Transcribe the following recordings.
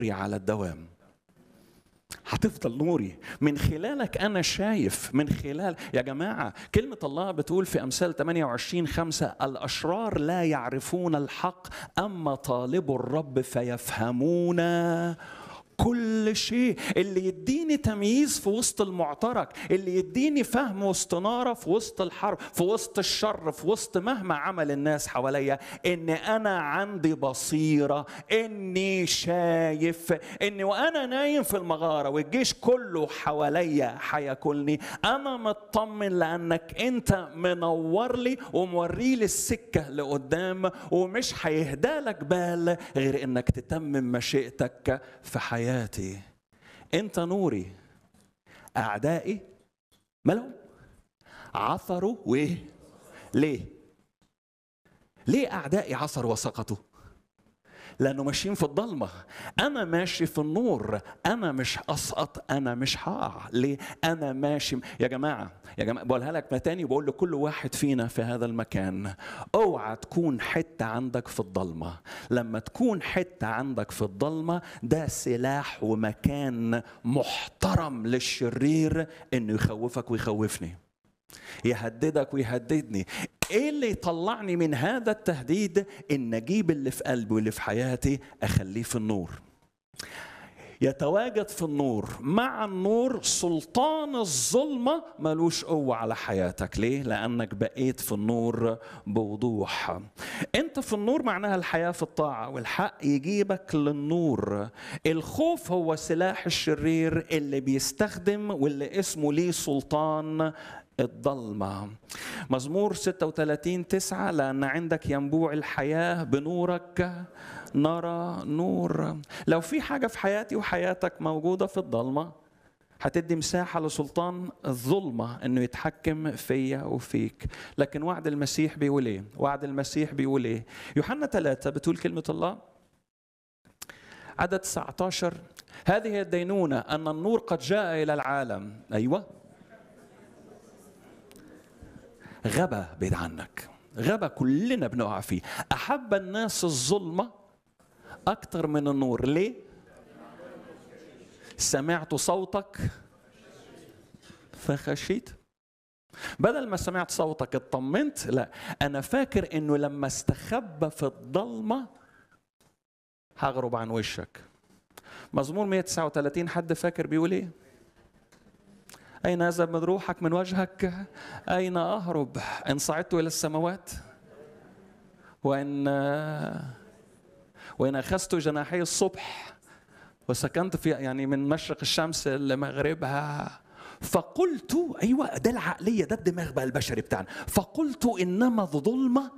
على الدوام هتفضل نوري من خلالك انا شايف من خلال يا جماعه كلمه الله بتقول في امثال 28 5 الاشرار لا يعرفون الحق اما طالب الرب فيفهمون كل شيء اللي يديني تمييز في وسط المعترك اللي يديني فهم واستنارة في وسط الحرب في وسط الشر في وسط مهما عمل الناس حواليا ان انا عندي بصيرة اني شايف اني وانا نايم في المغارة والجيش كله حواليا هياكلني انا مطمن لانك انت منور لي وموري لي السكة لقدام ومش هيهدالك بال غير انك تتمم مشيئتك في حياتي حياتي انت نوري اعدائي مالهم عثروا وايه ليه ليه اعدائي عثروا وسقطوا لانه ماشيين في الضلمه انا ماشي في النور انا مش اسقط انا مش هقع ليه انا ماشي يا جماعه يا جماعه بقولها لك تاني وبقول لكل واحد فينا في هذا المكان اوعى تكون حته عندك في الضلمه لما تكون حته عندك في الضلمه ده سلاح ومكان محترم للشرير انه يخوفك ويخوفني يهددك ويهددني ايه اللي يطلعني من هذا التهديد ان اجيب اللي في قلبي واللي في حياتي اخليه في النور يتواجد في النور مع النور سلطان الظلمة ملوش قوة على حياتك ليه؟ لأنك بقيت في النور بوضوح أنت في النور معناها الحياة في الطاعة والحق يجيبك للنور الخوف هو سلاح الشرير اللي بيستخدم واللي اسمه ليه سلطان الضلمة مزمور 36 تسعة لأن عندك ينبوع الحياة بنورك نرى نور لو في حاجة في حياتي وحياتك موجودة في الضلمة هتدي مساحة لسلطان الظلمة انه يتحكم فيا وفيك لكن وعد المسيح بيقول ايه وعد المسيح بيقول ايه يوحنا ثلاثة بتقول كلمة الله عدد 19 هذه الدينونة أن النور قد جاء إلى العالم أيوة غبى بعيد عنك غبى كلنا بنقع فيه أحب الناس الظلمة أكثر من النور ليه؟ سمعت صوتك فخشيت بدل ما سمعت صوتك اطمنت لا أنا فاكر إنه لما استخبى في الضلمة هغرب عن وشك مزمور 139 حد فاكر بيقول ايه؟ أين أذهب من روحك من وجهك؟ أين أهرب؟ إن صعدت إلى السماوات وإن وإن أخذت جناحي الصبح وسكنت في يعني من مشرق الشمس لمغربها فقلت أيوة ده العقلية ده الدماغ بقى البشري بتاعنا فقلت إنما الظلمة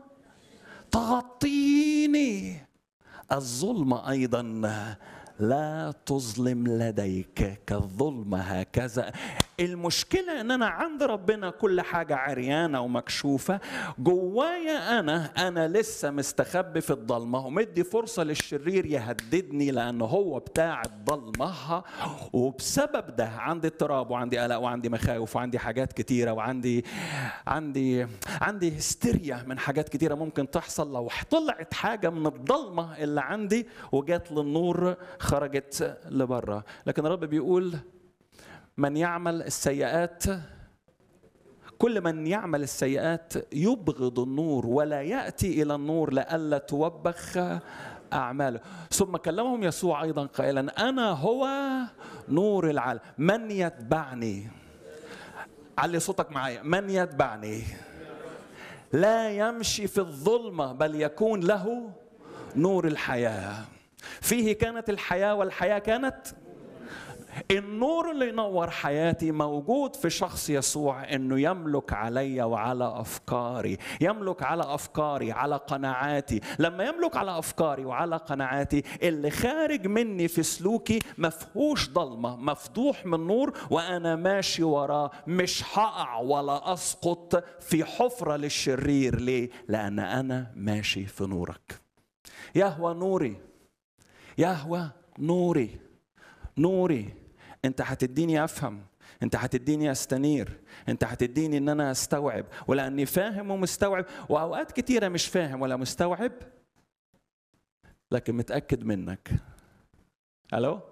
تغطيني الظلمة أيضا لا تظلم لديك كالظلم هكذا المشكلة ان انا عند ربنا كل حاجة عريانة ومكشوفة جوايا انا انا لسه مستخبي في الضلمة ومدي فرصة للشرير يهددني لانه هو بتاع الضلمة وبسبب ده عندي اضطراب وعندي قلق وعندي مخاوف وعندي حاجات كتيرة وعندي عندي عندي هستيريا من حاجات كتيرة ممكن تحصل لو طلعت حاجة من الضلمة اللي عندي وجات للنور خرجت لبره لكن الرب بيقول من يعمل السيئات كل من يعمل السيئات يبغض النور ولا ياتي الى النور لئلا توبخ اعماله ثم كلمهم يسوع ايضا قائلا انا هو نور العالم من يتبعني علي صوتك معايا من يتبعني لا يمشي في الظلمه بل يكون له نور الحياه فيه كانت الحياه والحياه كانت النور اللي ينور حياتي موجود في شخص يسوع انه يملك علي وعلى افكاري يملك على افكاري على قناعاتي لما يملك على افكاري وعلى قناعاتي اللي خارج مني في سلوكي مفهوش ضلمه مفضوح من نور وانا ماشي وراه مش هقع ولا اسقط في حفره للشرير ليه لان انا ماشي في نورك يهوى نوري يهوى نوري نوري انت هتديني افهم انت هتديني استنير انت هتديني ان انا استوعب ولاني فاهم ومستوعب واوقات كتيره مش فاهم ولا مستوعب لكن متاكد منك الو